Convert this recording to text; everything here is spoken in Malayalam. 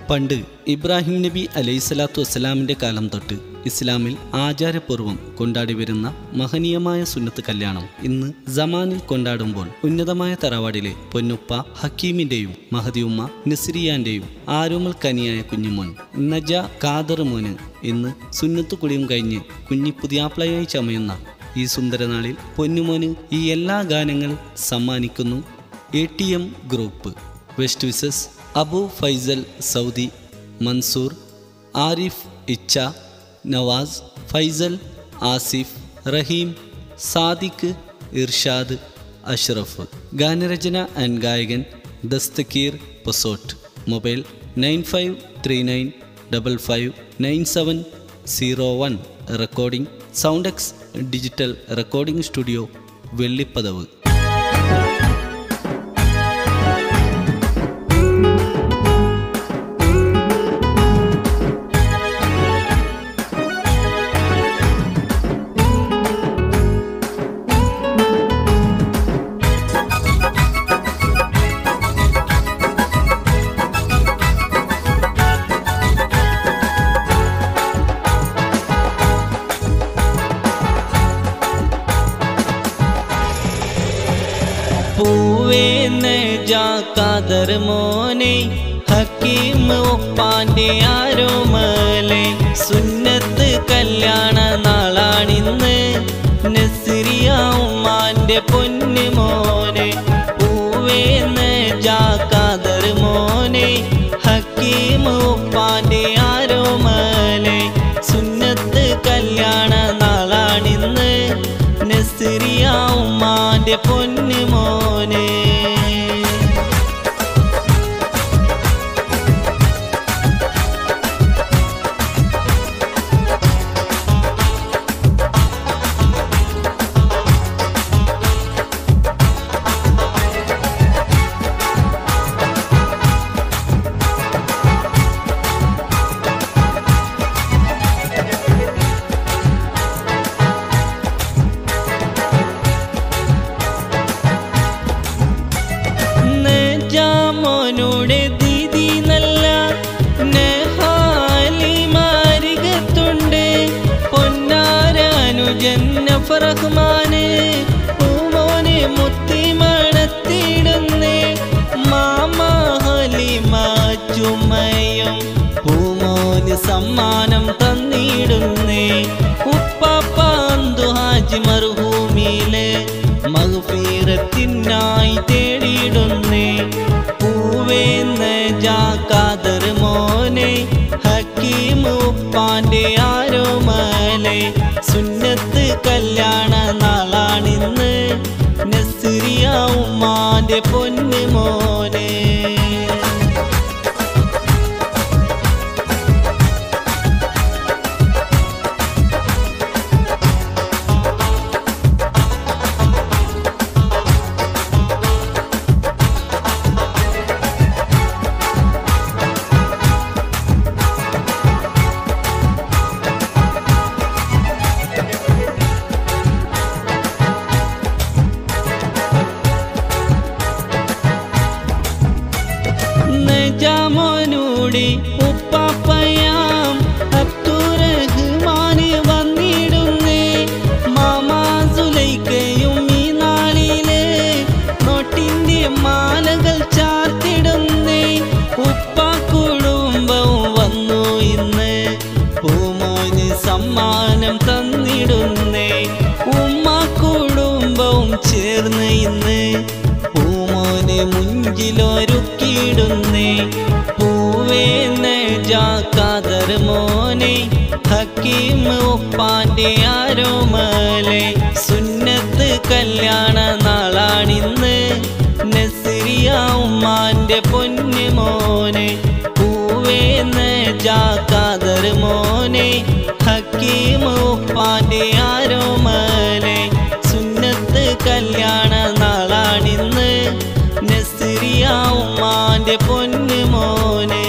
പണ്ട് ഇബ്രാഹിം നബി അലൈഹിസ്സലാത്തു വസ്സലാമിൻ്റെ കാലം തൊട്ട് ഇസ്ലാമിൽ ആചാരപൂർവ്വം കൊണ്ടാടി വരുന്ന മഹനീയമായ സുന്നത്ത് കല്യാണം ഇന്ന് ജമാനിൽ കൊണ്ടാടുമ്പോൾ ഉന്നതമായ തറവാടിലെ പൊന്നുപ്പ ഹക്കീമിൻ്റെയും മഹദിയുമ്മ നസ്രിയാൻ്റെയും ആരോമൽ കനിയായ കുഞ്ഞുമോൻ നജ കാദർ മോന് ഇന്ന് സുന്നത്ത് കുടിയും കഴിഞ്ഞ് കുഞ്ഞി പുതിയാപ്ലയായി ചമയുന്ന ഈ സുന്ദരനാളിൽ പൊന്നുമോന് ഈ എല്ലാ ഗാനങ്ങൾ സമ്മാനിക്കുന്നു A T M group west visas Abu Faisal Saudi Mansoor Arif ഇച്ച നവാസ് ഫൈസൽ ആസിഫ് റഹീം സാദിഖ് ഇർഷാദ് അഷ്റഫ് ഗാനരചന ആൻഡ് ഗായകൻ Dasthakeer Posot mobile nine five three nine double five nine seven zero one recording sound X digital recording studio വെള്ളിപ്പതവ് പൂവേന്ന് ജാക്കാദർ മോനെ ഹക്കീം ഒപ്പാന്റെ ആരോമലെ സുന്നത്ത് കല്യാണ നാളാണിന്ന് നസിറിയ ഉമ്മാന്റെ പൊന്നു മോനെ പൂവേന്ന് ജാക്കാദർ മോനെ ഹക്കീം ഒപ്പാന്റെ ആരോമലെ സുന്നത്ത് കല്യാണ നാളാണിന്ന് നസിറിയ ഉമ്മാന്റെ പൊന്നു മോനെ നെജാമോനുടെ ദീദി നല്ല നെഹാലി മാരികത്തുണ്ട് പൊന്നാരാനുജന്ന ഫറഹ്മാന് പൂമോനെ മുത്തി മണത്തിടുന്നേ മാമാഹലിമാച്ചുമയും പൂമോന് സമ്മാനം തന്നിടുന്നേ ഉപ്പാപ്പാന്തു ഹാജി മർഹൂമിയിലെ മഹഫീറത്തിനായി തേടിയിടുന്നേ പൂവേന്ന് ജാക്കാദർ മോനെ ഹക്കീം ഉപ്പാന്റെ ആരോമലെ സുന്നത്ത് കല്യാണ നാളാണിന്ന് നസിറിയ ഉമ്മാന്റെ പൊന്നു മോനെ നജാമോനൂടി ഉപ്പാപ്പയാം അബ്ദുറഹ്മാന് വന്നിടുന്നേ മാമാസുലൈക്കയും ഈ നാളിലെ നോട്ടിന്റെ മാലകൾ ചാർത്തിടുന്നേ ഉപ്പ കുടുംബവും വന്നു ഇന്ന് പൂമോന് സമ്മാനം തന്നിടുന്നേ ഉമ്മ കുടുംബവും ചേർന്ന് ഇന്ന് പൂമോനെ മുഞ്ചിലൊരുക്കിയിടുന്നേ പൂവേന്ന് ജാക്കാദർ മോനെ ഹക്കീം ഉപ്പാന്റെ ആരോമലെ സുന്നത്ത് കല്യാണ നാളാണിന്ന് നസിറിയ ഉമ്മാന്റെ പൊന്നു മോനെ പൂവേന്ന് ജാക്കാദർ മോനെ ഹക്കീം ഉപ്പാന്റെ ആരോമലെ സുന്നത്ത് കല്യാണ നാളാണിന്ന് നസിറിയ ഉമ്മാന്റെ പൊന്നു മോനെ